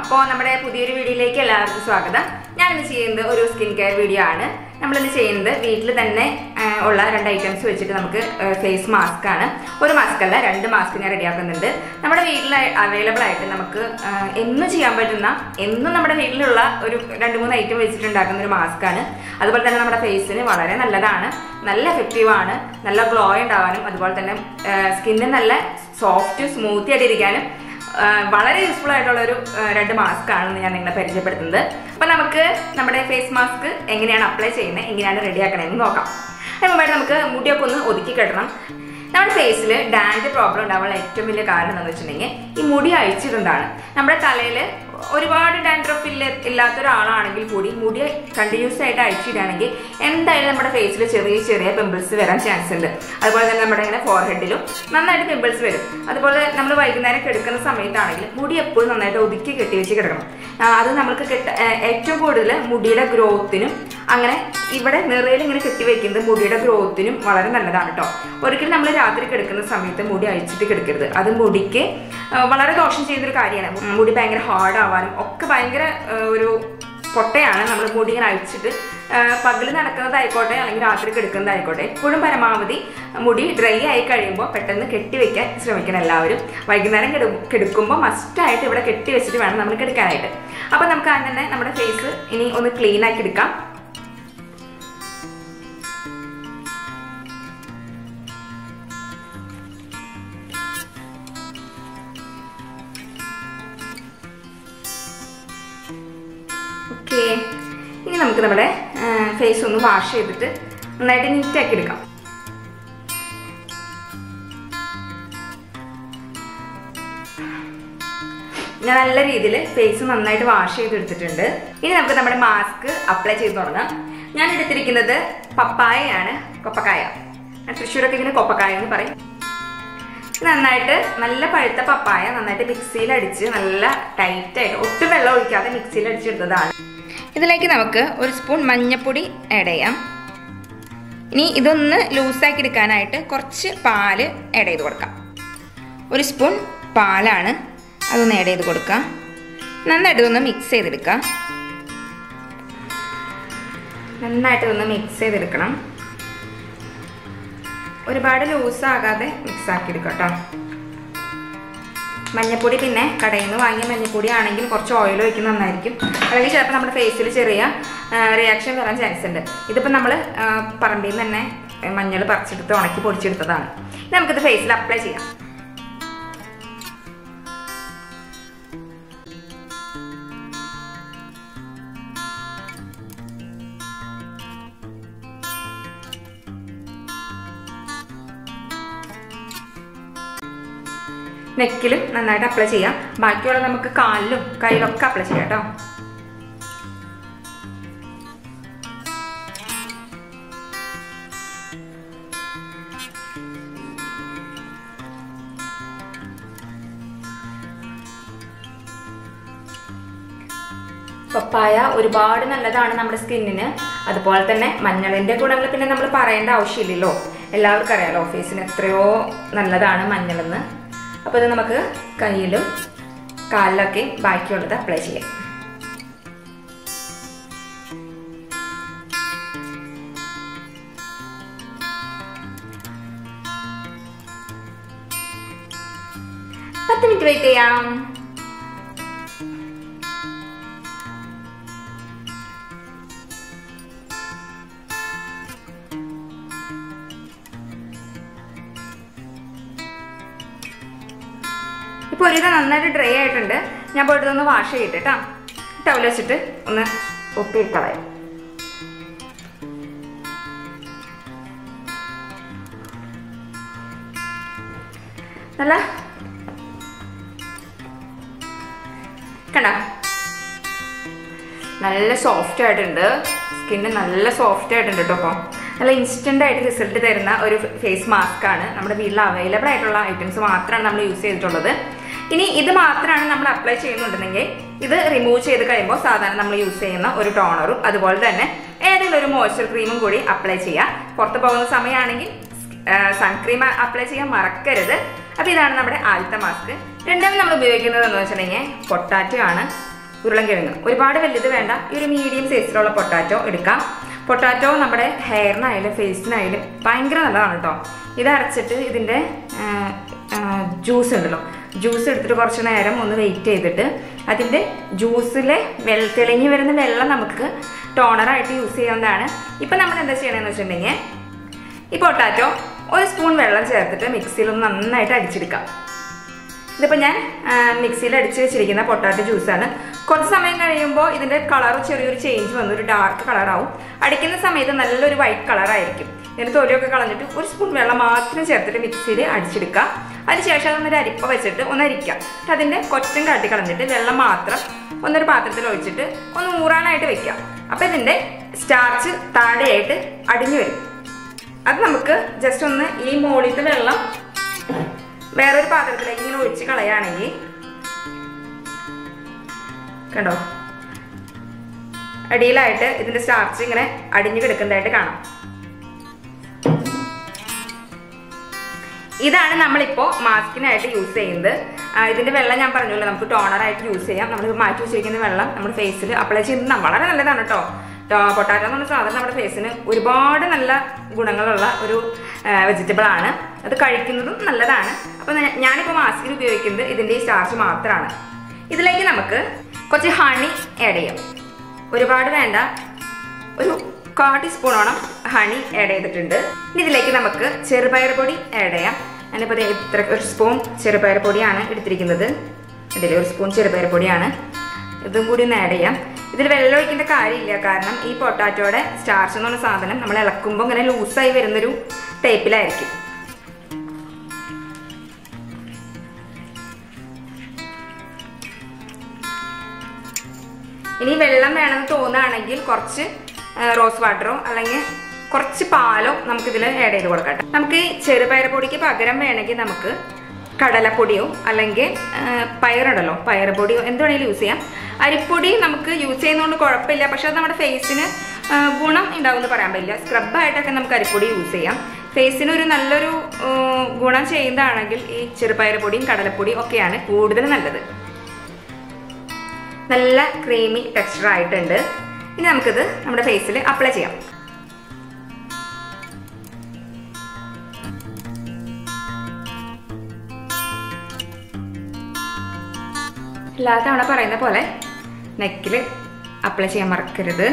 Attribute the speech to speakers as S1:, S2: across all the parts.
S1: അപ്പോൾ നമ്മുടെ പുതിയൊരു വീഡിയോയിലേക്ക് എല്ലാവർക്കും സ്വാഗതം ഞാനിന്ന് ചെയ്യുന്നത് ഒരു സ്കിൻ കെയർ വീഡിയോ ആണ് നമ്മളിന്ന് ചെയ്യുന്നത് വീട്ടിൽ തന്നെ ആ, ഉള്ള രണ്ട് ഐറ്റംസ് വെച്ചിട്ട് നമുക്ക് ഫേസ് മാസ്ക് ആണ് ഒരു മാസ്ക് അല്ല രണ്ട് മാസ്ക് ഞാൻ റെഡിയാക്കുന്നുണ്ട് നമ്മുടെ വീട്ടിൽ അവൈലബിൾ ആയിട്ട് നമുക്ക് ആ, എന്നും ചെയ്യാൻ പറ്റുന്ന എന്നും നമ്മുടെ വീട്ടിലുള്ള ഒരു രണ്ട് മൂന്ന് ഐറ്റം വെച്ചിട്ട് ഉണ്ടാക്കുന്ന ഒരു മാസ്ക് ആണ് അതുപോലെ തന്നെ നമ്മുടെ ഫേസിന് വളരെ നല്ലതാണ് നല്ല എഫക്റ്റീവ് ആണ് നല്ല ഗ്ലോ ഉണ്ടാവാനും അതുപോലെ തന്നെ സ്കിന്നിന് നല്ല സോഫ്റ്റ് സ്മൂത്തി ആയിട്ട് ഇരിക്കാനും ആ, വളരെ യൂസ്ഫുൾ ആയിട്ടുള്ള ഒരു ആ, രണ്ട് മാസ്ക് ആണെന്ന് ഞാൻ നിങ്ങളെ പരിചയപ്പെടുത്തുന്നത് അപ്പൊ നമുക്ക് നമ്മുടെ ഫേസ് മാസ്ക് എങ്ങനെയാണ് അപ്ലൈ ചെയ്യുന്നത് എങ്ങനെയാണ് റെഡിയാക്കണമെന്ന് നോക്കാം അതിന് മുമ്പായിട്ട് നമുക്ക് മുടിയൊക്കെ ഒന്ന് ഒതുക്കി കെട്ടണം നമ്മുടെ ഫേസിൽ ഡാൻഡ് പ്രോബ്ലം ഉണ്ടാവാനുള്ള ഏറ്റവും വലിയ കാരണം എന്താണെന്ന് വെച്ചിട്ടുണ്ടെങ്കിൽ ഈ മുടി അഴിച്ചിടുന്നതാണ് നമ്മുടെ തലയിൽ ഒരുപാട് ഡാൻഡ്രഫ് ഇല്ല ഇല്ലാത്ത ഒരാളാണെങ്കിൽ കൂടി മുടി കണ്ടിന്യൂസ് ആയിട്ട് അഴിച്ചിടുകയാണെങ്കിൽ എന്തായാലും നമ്മുടെ ഫേസിൽ ചെറിയ ചെറിയ പിമ്പിൾസ് വരാൻ ചാൻസ് ഉണ്ട് അതുപോലെ തന്നെ നമ്മുടെ ഇങ്ങനെ ഫോർഹെഡിലും നന്നായിട്ട് പിമ്പിൾസ് വരും അതുപോലെ നമ്മൾ വൈകുന്നേരം കിടക്കുന്ന സമയത്താണെങ്കിൽ മുടി എപ്പോഴും നന്നായിട്ട് ഒതുക്കി കെട്ടി വെച്ച് കിടക്കണം ആ, അത് നമുക്ക് കെട്ട ആ, ഏറ്റവും കൂടുതൽ മുടിയുടെ ഗ്രോത്തിനും അങ്ങനെ ഇവിടെ നിറയിൽ ഇങ്ങനെ കെട്ടി വെക്കുന്നത് മുടിയുടെ ഗ്രോത്തിനും വളരെ നല്ലതാണ് കേട്ടോ ഒരിക്കലും നമ്മൾ രാത്രി കിടക്കുന്ന സമയത്ത് മുടി അഴിച്ചിട്ട് കിടക്കരുത് അത് മുടിക്ക് ആ, വളരെ ദോഷം ചെയ്യുന്നൊരു കാര്യമാണ് ഉം, മുടി ഭയങ്കര ഹാർഡ് ആവാനും ഒക്കെ ഭയങ്കര ആ, ഒരു പൊട്ടയാണ് നമ്മൾ മുടി ഇങ്ങനെ അഴിച്ചിട്ട് പകൽ നടക്കുന്നതായിക്കോട്ടെ അല്ലെങ്കിൽ രാത്രി കിടക്കുന്നതായിക്കോട്ടെ എപ്പോഴും പരമാവധി മുടി ഡ്രൈ ആയി കഴിയുമ്പോൾ പെട്ടെന്ന് കെട്ടിവെക്കാൻ ശ്രമിക്കണം എല്ലാവരും വൈകുന്നേരം കിട കിടക്കുമ്പോൾ മസ്റ്റായിട്ട് ഇവിടെ കെട്ടി വെച്ചിട്ട് വേണം നമ്മൾ കിടക്കാനായിട്ട് അപ്പം നമുക്ക് ആദ്യം തന്നെ നമ്മുടെ ഫേസ് ഇനി ഒന്ന് ക്ലീൻ ആക്കി എടുക്കാം ഓക്കെ ഇനി നമുക്ക് നമ്മുടെ ഫേസ് ഒന്ന് വാഷ് ചെയ്തിട്ട് നന്നായിട്ട് നീറ്റാക്കി എടുക്കാം ഞാൻ നല്ല രീതിയിൽ ഫേസ് നന്നായിട്ട് വാഷ് ചെയ്തെടുത്തിട്ടുണ്ട് ഇനി നമുക്ക് നമ്മുടെ മാസ്ക് അപ്ലൈ ചെയ്ത് തുടങ്ങാം ഞാൻ എടുത്തിരിക്കുന്നത് പപ്പായയാണ് കൊപ്പക്കായ തൃശ്ശൂരൊക്കെ ഇങ്ങനെ കൊപ്പക്കായ എന്ന് പറയും നന്നായിട്ട് നല്ല പഴുത്ത പപ്പായ നന്നായിട്ട് മിക്സിയിൽ അടിച്ച് നല്ല ടൈറ്റ് ആയിട്ട് ഒട്ടും വെള്ളം ഒഴിക്കാതെ മിക്സിയിൽ അടിച്ചെടുത്തതാണ് ഇതിലേക്ക് നമുക്ക് ഒരു സ്പൂൺ മഞ്ഞൾപ്പൊടി ആഡ് ചെയ്യാം ഇനി ഇതൊന്ന് ലൂസാക്കി എടുക്കാനായിട്ട് കുറച്ച് പാല് ആഡ് ചെയ്ത് കൊടുക്കാം ഒരു സ്പൂൺ പാലാണ് അതൊന്ന് ആഡ് ചെയ്ത് കൊടുക്കാം നന്നായിട്ട് ഇതൊന്ന് മിക്സ് ചെയ്തെടുക്കാം നന്നായിട്ട് ഇതൊന്ന് മിക്സ് ചെയ്തെടുക്കണം ഒരുപാട് ലൂസ് ആകാതെ മിക്സ് ആക്കി എടുക്കാം കേട്ടോ മഞ്ഞപ്പൊടി പിന്നെ കടയിൽ നിന്ന് വാങ്ങിയ മഞ്ഞപ്പൊടി ആണെങ്കിൽ കുറച്ച് ഓയിൽ ഒഴിക്കുന്നത് നന്നായിരിക്കും അല്ലെങ്കിൽ ചിലപ്പോൾ നമ്മുടെ ഫേസിൽ ചെറിയ റിയാക്ഷൻ വരാൻ ചാൻസ് ഉണ്ട് ഇതിപ്പോൾ നമ്മൾ പറമ്പിൽ നിന്ന് തന്നെ മഞ്ഞൾ പറിച്ചെടുത്ത് ഉണക്കി പൊടിച്ചെടുത്തതാണ് ഇത് നമുക്കിത് ഫേസിൽ അപ്ലൈ ചെയ്യാം നെക്കിലും നന്നായിട്ട് അപ്ലൈ ചെയ്യാം ബാക്കിയുള്ള നമുക്ക് കാലിലും കയ്യിലൊക്കെ അപ്ലൈ ചെയ്യാം കേട്ടോ പപ്പായ ഒരുപാട് നല്ലതാണ് നമ്മുടെ സ്കിന്നിന് അതുപോലെ തന്നെ മഞ്ഞളിന്റെ ഗുണങ്ങൾ പിന്നെ നമ്മൾ പറയേണ്ട ആവശ്യമില്ലല്ലോ എല്ലാവർക്കും അറിയാലോ ഫേസിന് എത്രയോ നല്ലതാണ് മഞ്ഞളെന്ന് അപ്പോൾ ഇത് നമുക്ക് കയ്യിലും കാലിലൊക്കെ ബാക്കിയുള്ളത് അപ്ലൈ ചെയ്യാം പത്ത് മിനിറ്റ് വെയിറ്റ് ചെയ്യാം ഇപ്പോൾ ഒരുവിധം നന്നായിട്ട് ഡ്രൈ ആയിട്ടുണ്ട് ഞാൻ പോയിട്ട് ഇതൊന്ന് വാഷ് ചെയ്തിട്ട് കേട്ടോ ടവൽ വെച്ചിട്ട് ഒന്ന് ഒപ്പിയിട്ടളയും നല്ല കണ്ട നല്ല സോഫ്റ്റ് ആയിട്ടുണ്ട് സ്കിന്ന് നല്ല സോഫ്റ്റ് ആയിട്ടുണ്ട് കേട്ടോ അപ്പോൾ നല്ല ഇൻസ്റ്റന്റ് ആയിട്ട് റിസൾട്ട് തരുന്ന ഒരു ഫേസ് മാസ്ക് ആണ് നമ്മുടെ വീട്ടിൽ അവൈലബിൾ ആയിട്ടുള്ള ഐറ്റംസ് മാത്രമാണ് നമ്മൾ യൂസ് ചെയ്തിട്ടുള്ളത് ഇനി ഇത് മാത്രമാണ് നമ്മൾ അപ്ലൈ ചെയ്യുന്നുണ്ടെങ്കിൽ ഇത് റിമൂവ് ചെയ്ത് കഴിയുമ്പോൾ സാധാരണ നമ്മൾ യൂസ് ചെയ്യുന്ന ഒരു ടോണറും അതുപോലെ തന്നെ ഏതെങ്കിലും ഒരു മോയ്സ്ചർ ക്രീമും കൂടി അപ്ലൈ ചെയ്യുക പുറത്ത് പോകുന്ന സമയമാണെങ്കിൽ സൺക്രീം അപ്ലൈ ചെയ്യാൻ മറക്കരുത് അപ്പോൾ ഇതാണ് നമ്മുടെ ആദ്യത്തെ മാസ്ക് രണ്ടാമത് നമ്മൾ ഉപയോഗിക്കുന്നത് എന്ന് വെച്ചിട്ടുണ്ടെങ്കിൽ പൊട്ടാറ്റോ ആണ് ഉരുളൻകിഴങ്ങ് ഒരുപാട് വലുത് വേണ്ട ഈ ഒരു മീഡിയം സൈസിലുള്ള പൊട്ടാറ്റോ എടുക്കാം പൊട്ടാറ്റോ നമ്മുടെ ഹെയറിനായാലും ഫേസിനായാലും ഭയങ്കര നല്ലതാണ് കേട്ടോ ഇത് അരച്ചിട്ട് ഇതിൻ്റെ ജ്യൂസ് ഉണ്ടല്ലോ ജ്യൂസ് എടുത്തിട്ട് കുറച്ച് നേരം ഒന്ന് വെയിറ്റ് ചെയ്തിട്ട് അതിൻ്റെ ജ്യൂസിലെ വെള്ള തെളിഞ്ഞു വരുന്ന വെള്ളം നമുക്ക് ടോണറായിട്ട് യൂസ് ചെയ്യാവുന്നതാണ് ഇപ്പം നമ്മൾ എന്താ ചെയ്യണമെന്ന് വെച്ചിട്ടുണ്ടെങ്കിൽ ഈ പൊട്ടാറ്റോ ഒരു സ്പൂൺ വെള്ളം ചേർത്തിട്ട് മിക്സിയിൽ ഒന്ന് നന്നായിട്ട് അടിച്ചെടുക്കാം ഇതിപ്പോൾ ഞാൻ മിക്സിയിൽ അടിച്ച് വെച്ചിരിക്കുന്ന പൊട്ടാറ്റോ ജ്യൂസാണ് കുറച്ച് സമയം കഴിയുമ്പോൾ ഇതിൻ്റെ കളർ ചെറിയൊരു ചേഞ്ച് വന്നു ഒരു ഡാർക്ക് കളറാവും അടിക്കുന്ന സമയത്ത് നല്ലൊരു വൈറ്റ് കളറായിരിക്കും ഇതിന് തൊലിയൊക്കെ കളഞ്ഞിട്ട് ഒരു സ്പൂൺ വെള്ളം മാത്രം ചേർത്തിട്ട് മിക്സിയിൽ അടിച്ചെടുക്കുക അതിനുശേഷം അതൊന്നൊരു അരിപ്പ വെച്ചിട്ട് ഒന്ന് അരിക്കുക എന്നിട്ട് അതിൻ്റെ കൊറ്റം കാട്ടി കളഞ്ഞിട്ട് വെള്ളം മാത്രം ഒന്നൊരു പാത്രത്തിൽ ഒഴിച്ചിട്ട് ഒന്ന് ഊറാനായിട്ട് വെക്കുക അപ്പോൾ ഇതിൻ്റെ സ്റ്റാർച്ച് താഴെയായിട്ട് അടിഞ്ഞു വരും അത് നമുക്ക് ജസ്റ്റ് ഒന്ന് ഈ മോളിത്തെ വെള്ളം വേറൊരു പാത്രത്തിലേക്ക് ഇങ്ങനെ ഒഴിച്ച് കളയുകയാണെങ്കിൽ കണ്ടോ അടിയിലായിട്ട് ഇതിന്റെ സ്റ്റാർച്ച് ഇങ്ങനെ അടിഞ്ഞു കിടക്കുന്നതായിട്ട് കാണാം ഇതാണ് നമ്മളിപ്പോ മാസ്കിനായിട്ട് യൂസ് ചെയ്യുന്നത് ആ, ഇതിന്റെ വെള്ളം ഞാൻ പറഞ്ഞല്ലോ നമുക്ക് ടോണറായിട്ട് യൂസ് ചെയ്യാം നമ്മൾ മാറ്റി വെച്ചിരിക്കുന്ന വെള്ളം നമ്മുടെ ഫേസിൽ അപ്ലൈ ചെയ്യുന്നത് വളരെ നല്ലതാണ് കേട്ടോ പൊട്ടാറ്റോ എന്ന് പറഞ്ഞ സാധനം നമ്മുടെ ഫേസിന് ഒരുപാട് നല്ല ഗുണങ്ങളുള്ള ഒരു വെജിറ്റബിൾ ആണ് അത് കഴിക്കുന്നതും നല്ലതാണ് അപ്പോൾ ഞാനിപ്പോൾ മാസ്കിൽ ഉപയോഗിക്കുന്നത് ഇതിന്റെ ഈ സ്റ്റാർച്ച് മാത്രമാണ് ഇതിലേക്ക് നമുക്ക് കുറച്ച് ഹണി ആഡ് ചെയ്യാം ഒരുപാട് വേണ്ട ഒരു കാ ടീസ്പൂണോളം ഹണി ആഡ് ചെയ്തിട്ടുണ്ട് ഇനി ഇതിലേക്ക് നമുക്ക് ചെറുപയർ പൊടി ആഡ് ചെയ്യാം ഞാനിപ്പോൾ ദേ ഇത്ര ഒരു സ്പൂൺ ചെറുപയർ പൊടിയാണ് എടുത്തിരിക്കുന്നത് ഇതിൽ ഒരു സ്പൂൺ ചെറുപയർ പൊടിയാണ് ഇതും കൂടി ഒന്ന് ആഡ് ചെയ്യാം ഇതിൽ വെള്ളം ഒഴിക്കേണ്ട കാര്യമില്ല കാരണം ഈ പൊട്ടാറ്റോയുടെ സ്റ്റാർച്ച് എന്ന് പറഞ്ഞ സാധനം നമ്മൾ ഇളക്കുമ്പോൾ ഇങ്ങനെ ലൂസായി വരുന്നൊരു ടൈപ്പിലായിരിക്കും ഇനി വെള്ളം വേണമെന്ന് തോന്നുകയാണെങ്കിൽ കുറച്ച് ആ, റോസ് വാട്ടറോ അല്ലെങ്കിൽ കുറച്ച് പാലോ നമുക്കിതിൽ ആഡ് ചെയ്ത് കൊടുക്കട്ടെ നമുക്ക് ഈ ചെറുപയർ പൊടിക്ക് പകരം വേണമെങ്കിൽ നമുക്ക് കടലപ്പൊടിയോ അല്ലെങ്കിൽ ആ, പയറുണ്ടല്ലോ പയർ പൊടിയോ എന്ത് വേണമെങ്കിലും യൂസ് ചെയ്യാം അരിപ്പൊടി നമുക്ക് യൂസ് ചെയ്യുന്നതുകൊണ്ട് കുഴപ്പമില്ല പക്ഷെ അത് നമ്മുടെ ഫേസിന് ആ, ഗുണം ഉണ്ടാവുമെന്ന് പറയാൻ പറ്റില്ല സ്ക്രബായിട്ടൊക്കെ നമുക്ക് അരിപ്പൊടി യൂസ് ചെയ്യാം ഫേസിന് ഒരു നല്ലൊരു ആ, ഗുണം ചെയ്യുന്നതാണെങ്കിൽ ഈ ചെറുപയർ പൊടിയും കടലപ്പൊടിയും ഒക്കെയാണ് കൂടുതൽ നല്ലത് നല്ല ക്രീമി ടെക്സ്ചർ ആയിട്ടുണ്ട് ഇനി നമുക്കിത് നമ്മുടെ ഫേസിൽ അപ്ലൈ ചെയ്യാം എല്ലാ തവണ പറയുന്ന പോലെ നെക്കിൽ അപ്ലൈ ചെയ്യാൻ മറക്കരുത്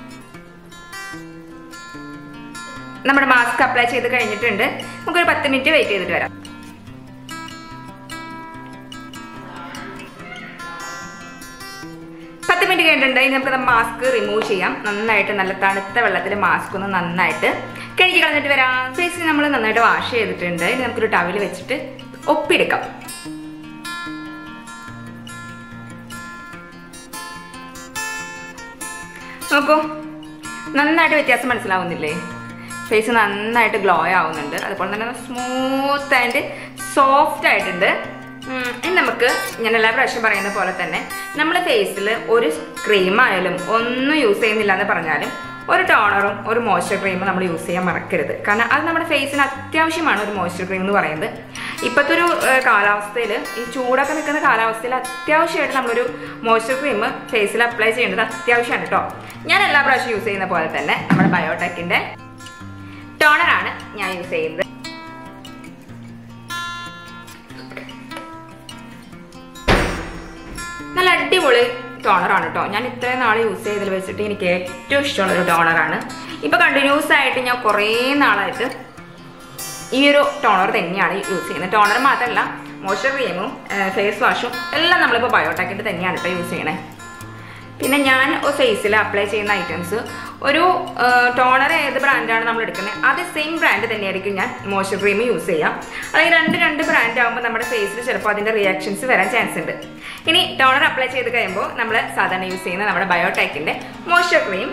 S1: നമ്മുടെ മാസ്ക് അപ്ലൈ ചെയ്ത് കഴിഞ്ഞിട്ടുണ്ട് നമുക്കൊരു പത്ത് മിനിറ്റ് വെയിറ്റ് ചെയ്തിട്ട് വരാം പത്ത് മിനിറ്റ് കഴിഞ്ഞിട്ടുണ്ട് ഇനി നമുക്ക് മാസ്ക് റിമൂവ് ചെയ്യാം നന്നായിട്ട് നല്ല തണുത്ത വെള്ളത്തിൽ മാസ്ക് ഒന്ന് നന്നായിട്ട് കഴുകി കളഞ്ഞിട്ട് വരാം ഫേസ് നമ്മൾ നന്നായിട്ട് വാഷ് ചെയ്തിട്ടുണ്ട് ഇനി നമുക്കൊരു ടവൽ വെച്ചിട്ട് ഒപ്പിയെടുക്കാം നോക്കൂ നന്നായിട്ട് വ്യത്യാസം മനസ്സിലാവുന്നില്ലേ ഫേസ് നന്നായിട്ട് ഗ്ലോ ആവുന്നുണ്ട് അതുപോലെ തന്നെ സ്മൂത്ത് ആൻഡ് സോഫ്റ്റ് ആയിട്ടുണ്ട് ഉം, ഇനി നമുക്ക് ഞാൻ എല്ലാ പ്രാവശ്യം പറയുന്ന പോലെ തന്നെ നമ്മുടെ ഫേസിൽ ഒരു ക്രീം ആയാലും ഒന്നും യൂസ് ചെയ്യുന്നില്ല എന്ന് പറഞ്ഞാലും ഒരു ടോണറും ഒരു മോയ്സ്ചർ ക്രീമും നമ്മൾ യൂസ് ചെയ്യാൻ മറക്കരുത് കാരണം അത് നമ്മുടെ ഫേസിന് അത്യാവശ്യമാണ് ഒരു മോയ്സ്ചർ ക്രീം എന്ന് പറയുന്നത് ഇപ്പോഴത്തെ ഒരു കാലാവസ്ഥയിൽ ഈ ചൂടൊക്കെ നിൽക്കുന്ന കാലാവസ്ഥയിൽ അത്യാവശ്യമായിട്ട് നമ്മളൊരു മോയ്സ്ചർ ക്രീം ഫേസിൽ അപ്ലൈ ചെയ്യേണ്ടത് അത്യാവശ്യമാണ് കേട്ടോ ഞാൻ എല്ലാ പ്രാവശ്യം യൂസ് ചെയ്യുന്ന പോലെ തന്നെ നമ്മുടെ ബയോടെക്കിൻ്റെ ടോണറാണ് ഞാൻ യൂസ് ചെയ്യുന്നത് നല്ല അടിപൊളി ടോണറാണ് കേട്ടോ ഞാൻ ഇത്രയും നാൾ യൂസ് ചെയ്തതിൽ വെച്ചിട്ട് എനിക്ക് ഏറ്റവും ഇഷ്ടമുള്ള ഒരു ടോണറാണ് ഇപ്പൊ കണ്ടിന്യൂസ് ആയിട്ട് ഞാൻ കുറേ നാളായിട്ട് ഈ ഒരു ടോണർ തന്നെയാണ് യൂസ് ചെയ്യുന്നത് ടോണർ മാത്രമല്ല മോയ്സ്ചർ ക്രീമും ഫേസ് വാഷും എല്ലാം നമ്മളിപ്പോൾ ബയോടെക്കിൻ്റെ തന്നെയാണ് കേട്ടോ യൂസ് ചെയ്യണേ പിന്നെ ഞാൻ ഫേസിൽ അപ്ലൈ ചെയ്യുന്ന ഐറ്റംസ് ഒരു ടോണർ ഏത് ബ്രാൻഡാണ് നമ്മൾ എടുക്കുന്നത് അത് സെയിം ബ്രാൻഡ് തന്നെയായിരിക്കും ഞാൻ മോയ്സ്ചർ ക്രീം യൂസ് ചെയ്യാം അല്ലെങ്കിൽ രണ്ട് രണ്ട് ബ്രാൻഡ് ആകുമ്പോൾ നമ്മുടെ ഫേസിൽ ചിലപ്പോൾ അതിൻ്റെ റിയാക്ഷൻസ് വരാൻ ചാൻസ് ഉണ്ട് ഇനി ടോണർ അപ്ലൈ ചെയ്ത് കഴിയുമ്പോൾ നമ്മൾ സാധാരണ യൂസ് ചെയ്യുന്ന നമ്മുടെ ബയോടെക്കിൻ്റെ മോയ്സ്ചർ ക്രീം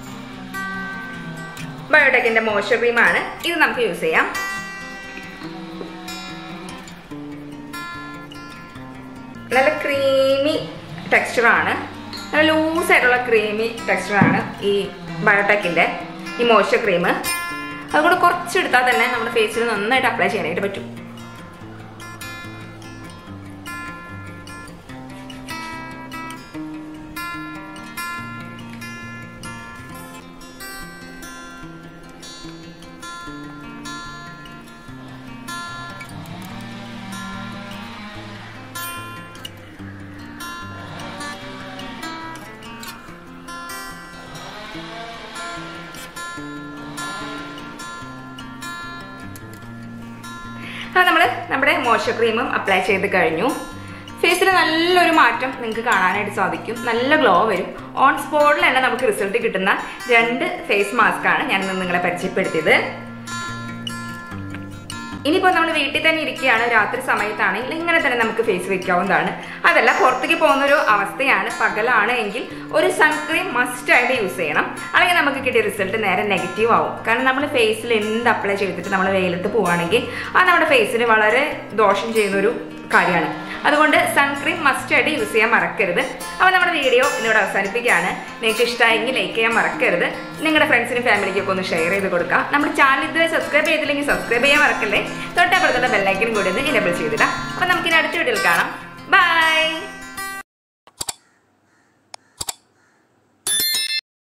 S1: ബയോടെക്കിൻ്റെ മോയ്സ്ചർ ക്രീമാണ് ഇത് നമുക്ക് യൂസ് ചെയ്യാം നല്ല ക്രീമി ടെക്സ്ചറാണ് നല്ല ലൂസ് ആയിട്ടുള്ള ക്രീമി ടെക്സ്ചറാണ് ഈ ബയോടെക്കിൻ്റെ ഈ മോയ്സ്ചർ ക്രീം അതുകൊണ്ട് കുറച്ചെടുത്താൽ തന്നെ നമ്മുടെ ഫേസിൽ നന്നായിട്ട് അപ്ലൈ ചെയ്യാനായിട്ട് പറ്റും ആ നമ്മൾ നമ്മുടെ മോശ ക്രീമും അപ്ലൈ ചെയ്ത് കഴിഞ്ഞു ഫേസിൽ നല്ലൊരു മാറ്റം നിങ്ങൾക്ക് കാണാനായിട്ട് സാധിക്കും നല്ല ഗ്ലോ വരും ഓൺ സ്പോട്ടിൽ തന്നെ നമുക്ക് റിസൾട്ട് കിട്ടുന്ന രണ്ട് ഫേസ് മാസ്ക് ആണ് ഞാൻ ഇന്ന് നിങ്ങളെ പരിചയപ്പെടുത്തിയത് ഇനിയിപ്പോൾ നമ്മൾ വീട്ടിൽ തന്നെ ഇരിക്കുകയാണ് രാത്രി സമയത്താണെങ്കിൽ ഇങ്ങനെ തന്നെ നമുക്ക് ഫേസ് വെക്കാവുന്നതാണ് അതല്ല പുറത്തേക്ക് പോകുന്ന ഒരു അവസ്ഥയാണ് പകലാണ് എങ്കിൽ ഒരു സൺക്രീം മസ്റ്റ് ആയിട്ട് യൂസ് ചെയ്യണം അല്ലെങ്കിൽ നമുക്ക് കിട്ടിയ റിസൾട്ട് നേരെ നെഗറ്റീവ് ആവും കാരണം നമ്മൾ ഫേസിൽ എന്ത് അപ്ലൈ ചെയ്തിട്ട് നമ്മൾ വെയിലത്ത് പോവുകയാണെങ്കിൽ അത് നമ്മുടെ ഫേസിന് വളരെ ദോഷം ചെയ്യുന്ന ഒരു കാര്യമാണ് അതുകൊണ്ട് സൺക്രീം മസ്റ്റ് ആയിട്ട് യൂസ് ചെയ്യാൻ മറക്കരുത് അപ്പോൾ നമ്മുടെ വീഡിയോ ഇന്നിവിടെ അവസാനിപ്പിക്കുകയാണ് നിങ്ങൾക്ക് ഇഷ്ടമായെങ്കിൽ ലൈക്ക് ചെയ്യാൻ മറക്കരുത് നിങ്ങളുടെ ഫ്രണ്ട്സിനും ഫാമിലിക്കൊക്കെ ഒന്ന് ഷെയർ ചെയ്ത് കൊടുക്കുക നമ്മുടെ ചാനൽ ഇതുവരെ സബ്സ്ക്രൈബ് ചെയ്തില്ലെങ്കിൽ സബ്സ്ക്രൈബ് ചെയ്യാൻ മറക്കല്ലേ തൊട്ടപ്പുറത്തുള്ള ബെല്ലൈക്കനും കൂടി ഒന്ന് ഇനബിൾ ചെയ്തിടാം അപ്പോൾ നമുക്കിനി അടുത്ത വീഡിയോയിൽ കാണാം ബൈ